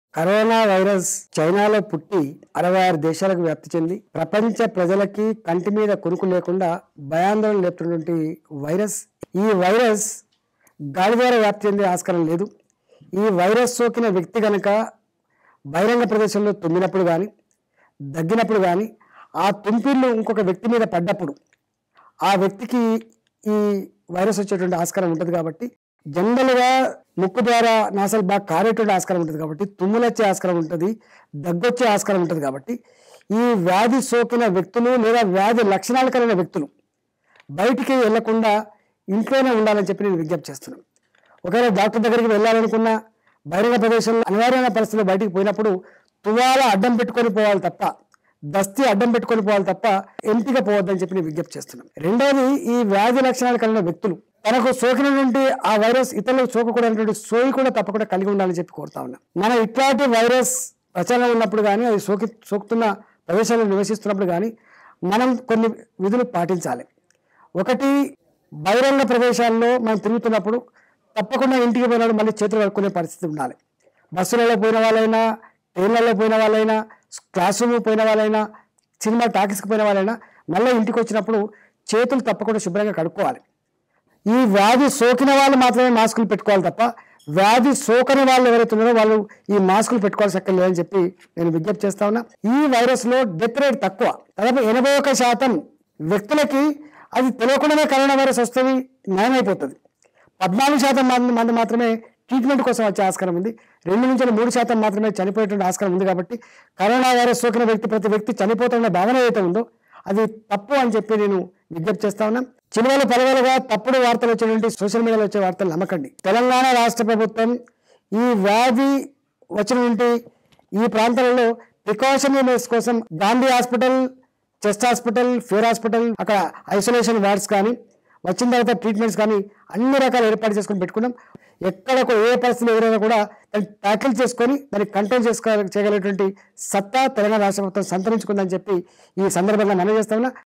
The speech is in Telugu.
కరోనా వైరస్ చైనాలో పుట్టి అరవై ఆరు దేశాలకు వ్యాప్తి చెంది ప్రపంచ ప్రజలకి కంటి మీద కొనుక్కు లేకుండా భయాందోళన లేపుతున్నటువంటి వైరస్ ఈ వైరస్ గాలి ద్వారా వ్యాప్తి చెందే ఆస్కారం లేదు ఈ వైరస్ సోకిన వ్యక్తి కనుక బహిరంగ ప్రదేశంలో తుమ్మినప్పుడు కానీ దగ్గినప్పుడు కానీ ఆ తుంపిళ్ళు ఇంకొక వ్యక్తి మీద పడ్డప్పుడు ఆ వ్యక్తికి ఈ వైరస్ వచ్చేటువంటి ఆస్కారం ఉంటుంది కాబట్టి జనరల్గా ముక్కు ద్వారా నాసలు బాగా కారేటువంటి ఆస్కారం ఉంటుంది కాబట్టి తుమ్ములు వచ్చే ఆస్కారం ఉంటుంది దగ్గొచ్చే ఆస్కారం ఉంటుంది కాబట్టి ఈ వ్యాధి సోకిన వ్యక్తులు లేదా వ్యాధి లక్షణాలు కలిగిన వ్యక్తులు బయటికి వెళ్లకుండా ఇంట్లోనే ఉండాలని చెప్పి నేను విజ్ఞప్తి చేస్తున్నాను ఒకవేళ డాక్టర్ దగ్గరికి వెళ్ళాలనుకున్నా బహిరంగ ప్రదేశంలో అనివార్యమైన పరిస్థితుల్లో బయటికి పోయినప్పుడు తువాల అడ్డం పెట్టుకొని పోవాలి తప్ప దస్తి అడ్డం పెట్టుకొని పోవాలి తప్ప ఎంపిక పోవద్దని చెప్పి నేను విజ్ఞప్తి చేస్తున్నాను రెండవది ఈ వ్యాధి లక్షణాలు కలిగిన వ్యక్తులు తనకు సోకినటువంటి ఆ వైరస్ ఇతరులకు సోకకూడనటువంటి సోయి కూడా తప్పకుండా కలిగి ఉండాలని చెప్పి కోరుతా ఉన్నా మనం ఇట్లాంటి వైరస్ ప్రచారం ఉన్నప్పుడు కానీ అది సోకి సోకుతున్న ప్రదేశాల్లో నివసిస్తున్నప్పుడు కానీ మనం కొన్ని విధులు పాటించాలి ఒకటి బహిరంగ ప్రదేశాల్లో మనం తిరుగుతున్నప్పుడు తప్పకుండా ఇంటికి పోయినప్పుడు మళ్ళీ చేతులు కడుక్కునే పరిస్థితి ఉండాలి బస్సులలో పోయిన వాళ్ళైనా ట్రైన్లలో పోయిన వాళ్ళైనా క్లాస్ రూమ్ పోయిన వాళ్ళైనా సినిమా టాకీస్కి పోయిన వాళ్ళైనా మళ్ళీ ఇంటికి వచ్చినప్పుడు చేతులు తప్పకుండా శుభ్రంగా కడుక్కోవాలి ఈ వ్యాధి సోకిన వాళ్ళు మాత్రమే మాస్కులు పెట్టుకోవాలి తప్ప వ్యాధి సోకని వాళ్ళు ఎవరైతే ఉన్నారో వాళ్ళు ఈ మాస్కులు పెట్టుకోవాల్సి అక్కడ లేదని చెప్పి నేను విజ్ఞప్తి చేస్తా ఉన్నా ఈ వైరస్ లో డెత్ రేట్ తక్కువ దాదాపు ఎనభై ఒక శాతం వ్యక్తులకి అది తెలియకుండానే కరోనా వైరస్ వస్తుంది నయమైపోతుంది పద్నాలుగు శాతం మంది మంది మాత్రమే ట్రీట్మెంట్ కోసం వచ్చే ఆస్కారం ఉంది రెండు నుంచి మూడు శాతం మాత్రమే చనిపోయేటువంటి ఆస్కారం ఉంది కాబట్టి కరోనా వైరస్ సోకిన వ్యక్తి ప్రతి వ్యక్తి చనిపోతున్న భావన ఏదైతే ఉందో అది తప్పు అని చెప్పి నేను విజ్ఞప్తి చేస్తా ఉన్నా చిలువలు పలవలుగా తప్పుడు వార్తలు వచ్చేటువంటి సోషల్ మీడియాలో వచ్చే వార్తలు నమ్మకండి తెలంగాణ రాష్ట్ర ప్రభుత్వం ఈ వ్యాధి వచ్చినటువంటి ఈ ప్రాంతాలలో ప్రికాషనరీ మెజర్స్ కోసం Gandhi hospital chest hospital fever hospital అక్కడ ఐసోలేషన్ వార్డ్స్ కానీ వచ్చిన తర్వాత ట్రీట్మెంట్స్ కానీ అన్ని రకాల ఏర్పాటు చేసుకొని పెట్టుకున్నాం ఎక్కడ కూడా ఏ పరిస్థితులు ఎదురైనా కూడా దాన్ని ట్యాకిల్ చేసుకొని దాన్ని కంట్రోల్ చేసుకో చేయగలిగేటువంటి సత్తా తెలంగాణ రాష్ట్ర ప్రభుత్వం సంతరించుకుందని చెప్పి ఈ సందర్భంగా మనం చేస్తా ఉన్నా